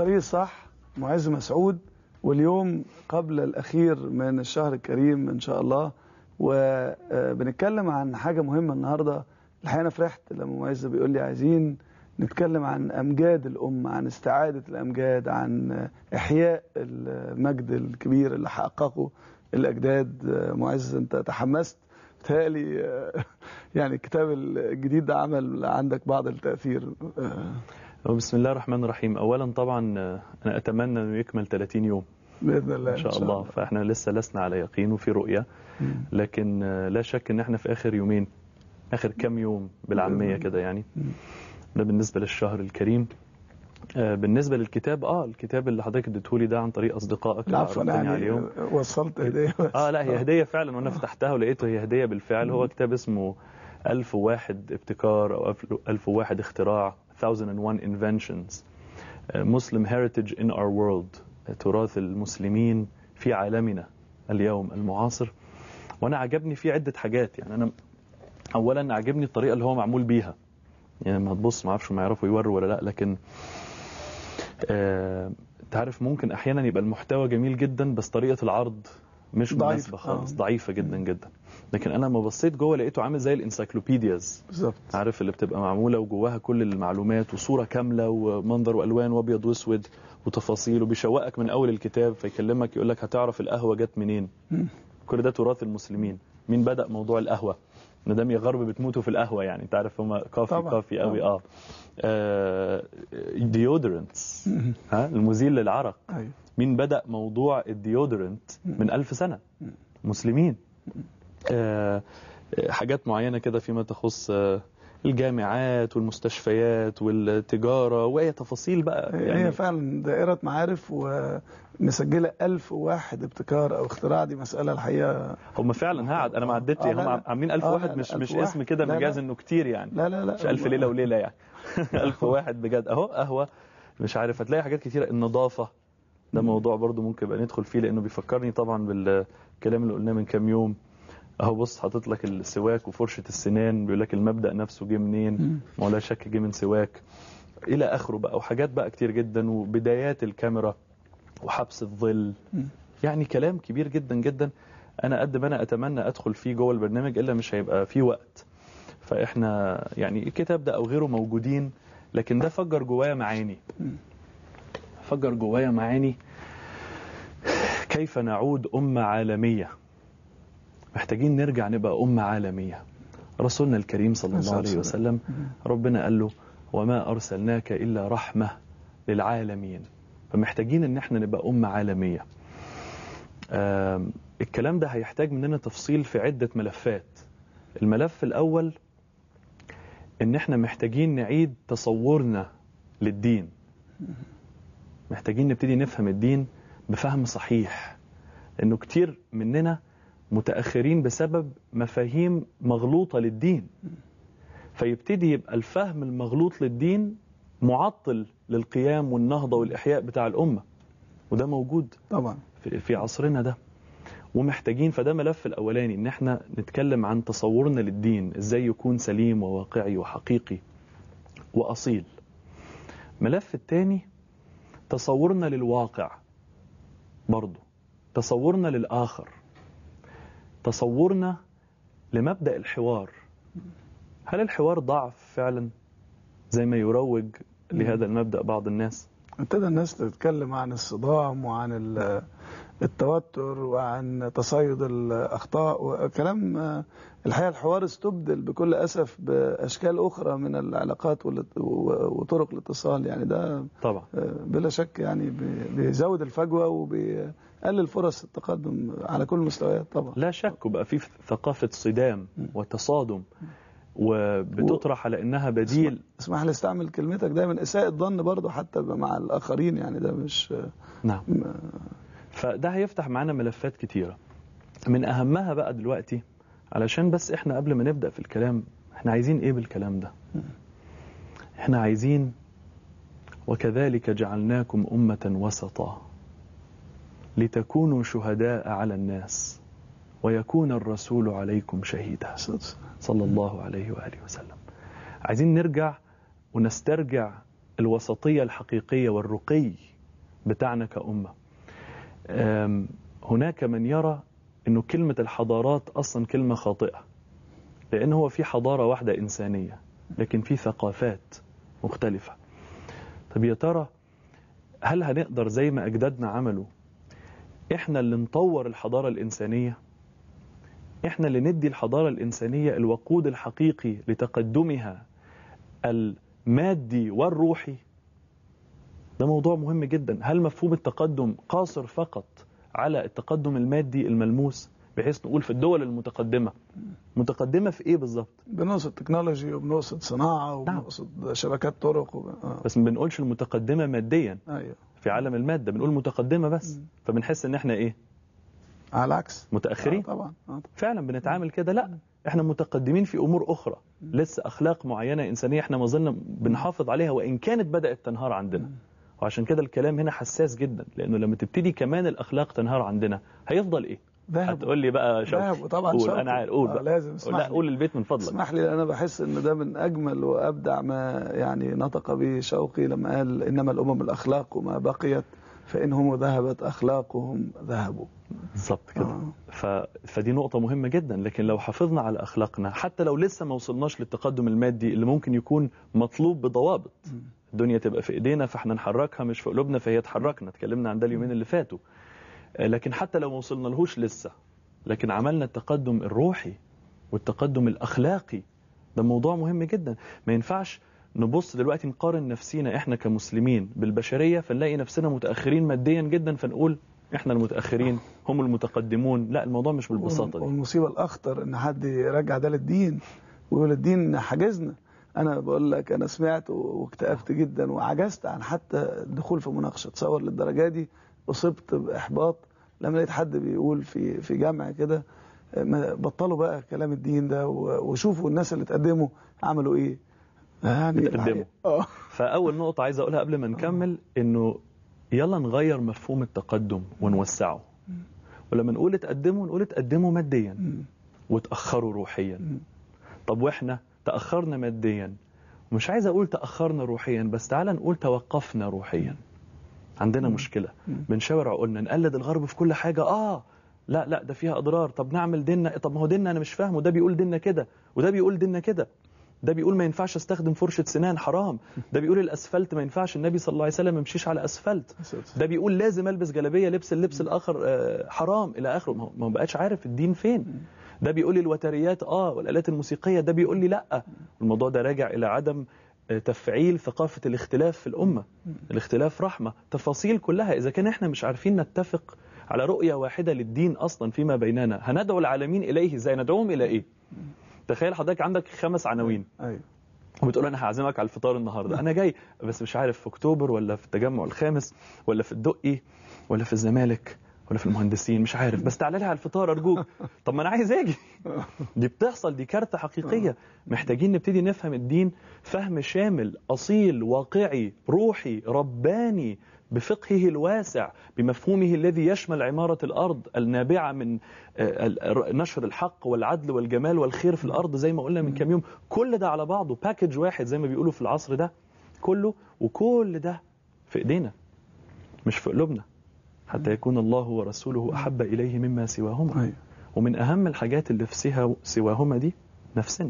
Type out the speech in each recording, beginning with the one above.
الطريق الصح معز مسعود واليوم قبل الأخير من الشهر الكريم إن شاء الله وبنتكلم عن حاجة مهمة النهاردة الحقيقة أنا فرحت لما معز بيقول لي عايزين نتكلم عن أمجاد الأمة عن استعادة الأمجاد عن إحياء المجد الكبير اللي حققه الأجداد معز أنت تحمست بتهيألي يعني الكتاب الجديد ده عمل عندك بعض التأثير بسم الله الرحمن الرحيم اولا طبعا انا اتمنى انه يكمل 30 يوم باذن الله ان شاء الله فاحنا لسه لسنا على يقين وفي رؤيه لكن لا شك ان احنا في اخر يومين اخر كم يوم بالعاميه كده يعني ده بالنسبه للشهر الكريم بالنسبه للكتاب اه الكتاب اللي حضرتك اديته لي ده عن طريق اصدقائك عفوا يعني عليهم. وصلت هديه اه لا هي هديه فعلا وانا فتحتها ولقيته هي هديه بالفعل هو كتاب اسمه 1001 ابتكار او 1001 اختراع 1001 inventions Muslim heritage in our world تراث المسلمين في عالمنا اليوم المعاصر وانا عجبني فيه عده حاجات يعني انا اولا عجبني الطريقه اللي هو معمول بيها يعني ما تبص ما اعرفش ما يعرفوا يوروا ولا لا لكن آه تعرف ممكن احيانا يبقى المحتوى جميل جدا بس طريقه العرض مش مناسبه خالص آه. ضعيفه جدا جدا لكن انا لما بصيت جوه لقيته عامل زي الانسايكلوبيدياز بالظبط عارف اللي بتبقى معموله وجواها كل المعلومات وصوره كامله ومنظر والوان وابيض واسود وتفاصيل وبيشوقك من اول الكتاب فيكلمك يقول لك هتعرف القهوه جت منين كل ده تراث المسلمين مين بدا موضوع القهوه مدام يا غرب بتموتوا في القهوه يعني انت عارف هم كافي طبعا. كافي قوي اه, ديودرنتس ها المزيل للعرق أيوه. مين بدا موضوع الديودرنت من ألف سنه مسلمين آه حاجات معينة كده فيما تخص آه الجامعات والمستشفيات والتجارة وهي تفاصيل بقى يعني هي فعلا دائرة معارف ومسجلة ألف واحد ابتكار أو اختراع دي مسألة الحقيقة هم فعلا هقعد أنا ما عدتش آه هم عاملين ألف آه واحد مش مش واحد. اسم كده لا مجاز لا. إنه كتير يعني لا لا لا مش ألف ليلة وليلة يعني ألف واحد بجد أهو قهوة مش عارف هتلاقي حاجات كتيرة النظافة ده موضوع برضو ممكن يبقى ندخل فيه لأنه بيفكرني طبعا بالكلام اللي قلناه من كام يوم اهو بص حاطط لك السواك وفرشه السنان بيقول لك المبدا نفسه جه منين ما لا شك جه من سواك الى اخره بقى وحاجات بقى كتير جدا وبدايات الكاميرا وحبس الظل يعني كلام كبير جدا جدا انا قد ما انا اتمنى ادخل فيه جوه البرنامج الا مش هيبقى فيه وقت فاحنا يعني الكتاب ده او غيره موجودين لكن ده فجر جوايا معاني فجر جوايا معاني كيف نعود امه عالميه محتاجين نرجع نبقى أمة عالمية رسولنا الكريم صلى الله عليه وسلم ربنا قال له وما أرسلناك إلا رحمة للعالمين فمحتاجين ان احنا نبقى أمة عالمية الكلام ده هيحتاج مننا تفصيل في عدة ملفات الملف الأول ان احنا محتاجين نعيد تصورنا للدين محتاجين نبتدي نفهم الدين بفهم صحيح لأنه كتير مننا متأخرين بسبب مفاهيم مغلوطة للدين فيبتدي يبقى الفهم المغلوط للدين معطل للقيام والنهضة والإحياء بتاع الأمة وده موجود طبعا في, في عصرنا ده ومحتاجين فده ملف الأولاني إن احنا نتكلم عن تصورنا للدين إزاي يكون سليم وواقعي وحقيقي وأصيل ملف الثاني تصورنا للواقع برضه تصورنا للآخر تصورنا لمبدأ الحوار هل الحوار ضعف فعلا زي ما يروج لهذا المبدأ بعض الناس ابتدى الناس تتكلم عن الصدام وعن التوتر وعن تصيد الأخطاء وكلام الحقيقة الحوار استبدل بكل أسف بأشكال أخرى من العلاقات وطرق الاتصال يعني ده طبعا بلا شك يعني بيزود الفجوة وبيقلل فرص التقدم على كل المستويات طبعا لا شك وبقى في ثقافة صدام وتصادم وبتطرح على انها بديل اسمح لي استعمل كلمتك دايما اساءة ظن برضه حتى مع الاخرين يعني ده مش نعم فده هيفتح معانا ملفات كتيرة من اهمها بقى دلوقتي علشان بس احنا قبل ما نبدأ في الكلام احنا عايزين ايه بالكلام ده احنا عايزين وكذلك جعلناكم أمة وسطا لتكونوا شهداء على الناس ويكون الرسول عليكم شهيدا صلى الله عليه وآله وسلم عايزين نرجع ونسترجع الوسطية الحقيقية والرقي بتاعنا كأمة أم، هناك من يرى أنه كلمة الحضارات أصلا كلمة خاطئة لأن هو في حضارة واحدة إنسانية لكن في ثقافات مختلفة طب يا ترى هل هنقدر زي ما أجدادنا عملوا إحنا اللي نطور الحضارة الإنسانية إحنا اللي ندي الحضارة الإنسانية الوقود الحقيقي لتقدمها المادي والروحي ده موضوع مهم جدا هل مفهوم التقدم قاصر فقط على التقدم المادي الملموس بحيث نقول في الدول المتقدمة متقدمة في ايه بالظبط بنقصد تكنولوجي وبنقصد صناعه وبنقصد شبكات طرق وب... آه. بس ما بنقولش المتقدمة ماديا ايوه في عالم المادة بنقول متقدمة بس فبنحس ان احنا ايه على العكس متأخرين آه طبعا آه. فعلا بنتعامل كده لا احنا متقدمين في امور اخرى لسه اخلاق معينه انسانيه احنا ما زلنا بنحافظ عليها وان كانت بدات تنهار عندنا وعشان كده الكلام هنا حساس جدا لانه لما تبتدي كمان الاخلاق تنهار عندنا هيفضل ايه ذهب هتقول لي بقى شوقي ذهب وطبعا قول شوقي. انا عارف قول آه، بقى لازم لا اسمح لي. قول البيت من فضلك اسمح لي انا بحس ان ده من اجمل وابدع ما يعني نطق به شوقي لما قال انما الامم الاخلاق ما بقيت فانهم ذهبت اخلاقهم ذهبوا بالظبط كده آه. ف... فدي نقطة مهمة جدا لكن لو حافظنا على أخلاقنا حتى لو لسه ما وصلناش للتقدم المادي اللي ممكن يكون مطلوب بضوابط الدنيا تبقى في إيدينا فإحنا نحركها مش في قلوبنا فهي تحركنا اتكلمنا عن ده اليومين اللي فاتوا آه، لكن حتى لو ما وصلنا لهوش لسه لكن عملنا التقدم الروحي والتقدم الأخلاقي ده موضوع مهم جدا ما ينفعش نبص دلوقتي نقارن نفسينا احنا كمسلمين بالبشرية فنلاقي نفسنا متأخرين ماديا جدا فنقول احنا المتأخرين هم المتقدمون لا الموضوع مش بالبساطة دي والمصيبه الاخطر ان حد يرجع ده للدين ويقول الدين حجزنا انا بقول لك انا سمعت واكتئبت جدا وعجزت عن حتى الدخول في مناقشه تصور للدرجه دي اصبت باحباط لما لقيت حد بيقول في في جامع كده ما- بطلوا بقى كلام الدين ده و- وشوفوا الناس اللي تقدموا عملوا ايه يعني اتقدموا. اه فأول نقطة عايز أقولها قبل ما نكمل إنه يلا نغير مفهوم التقدم ونوسعه ولما نقول اتقدموا نقول اتقدموا ماديا وتأخروا روحيا طب وإحنا تأخرنا ماديا ومش عايز أقول تأخرنا روحيا بس تعالى نقول توقفنا روحيا عندنا مشكلة بنشاور عقولنا نقلد الغرب في كل حاجة آه لا لا ده فيها أضرار طب نعمل ديننا طب ما هو ديننا أنا مش فاهمه ده بيقول ديننا كده وده بيقول ديننا كده ده بيقول ما ينفعش استخدم فرشة سنان حرام ده بيقول الأسفلت ما ينفعش النبي صلى الله عليه وسلم ما يمشيش على أسفلت ده بيقول لازم البس جلابيه لبس اللبس الاخر آه، حرام الى اخره ما هو- ما هو بقاش عارف الدين فين ده بيقول لي الوتريات اه والالات الموسيقيه ده بيقول لي لا الموضوع ده راجع الى عدم آه، تفعيل ثقافه الاختلاف في الامه الاختلاف رحمه تفاصيل كلها اذا كان احنا مش عارفين نتفق على رؤيه واحده للدين اصلا فيما بيننا هندعو العالمين اليه ازاي ندعوهم الى ايه تخيل حضرتك عندك خمس عناوين ايوه وبتقول انا هعزمك على الفطار النهارده انا جاي بس مش عارف في اكتوبر ولا في التجمع الخامس ولا في الدقي ولا في الزمالك ولا في المهندسين مش عارف بس تعالى لي على الفطار ارجوك طب ما انا عايز اجي دي بتحصل دي كارثه حقيقيه محتاجين نبتدي نفهم الدين فهم شامل اصيل واقعي روحي رباني بفقهه الواسع بمفهومه الذي يشمل عمارة الأرض النابعة من آه، ال- نشر الحق والعدل والجمال والخير في الأرض زي ما قلنا من كام يوم كل ده على بعضه باكج واحد زي ما بيقولوا في العصر ده كله وكل ده في إيدينا مش في قلوبنا حتى يكون الله ورسوله أحب إليه مما سواهما ايوه ومن أهم الحاجات اللي في سها- سواهما دي نفسنا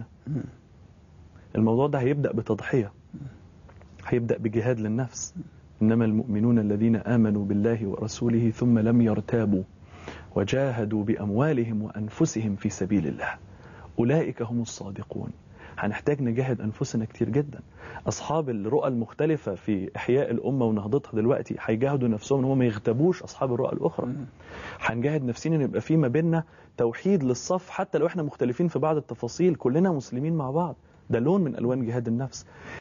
الموضوع ده هيبدأ بتضحية هيبدأ بجهاد للنفس إنما المؤمنون الذين آمنوا بالله ورسوله ثم لم يرتابوا وجاهدوا بأموالهم وأنفسهم في سبيل الله أولئك هم الصادقون هنحتاج نجاهد أنفسنا كتير جدا أصحاب الرؤى المختلفة في إحياء الأمة ونهضتها دلوقتي هيجاهدوا نفسهم إن هم ما يغتابوش أصحاب الرؤى الأخرى هنجاهد نفسنا ان يبقى في ما بيننا توحيد للصف حتى لو احنا مختلفين في بعض التفاصيل كلنا مسلمين مع بعض ده لون من الوان جهاد النفس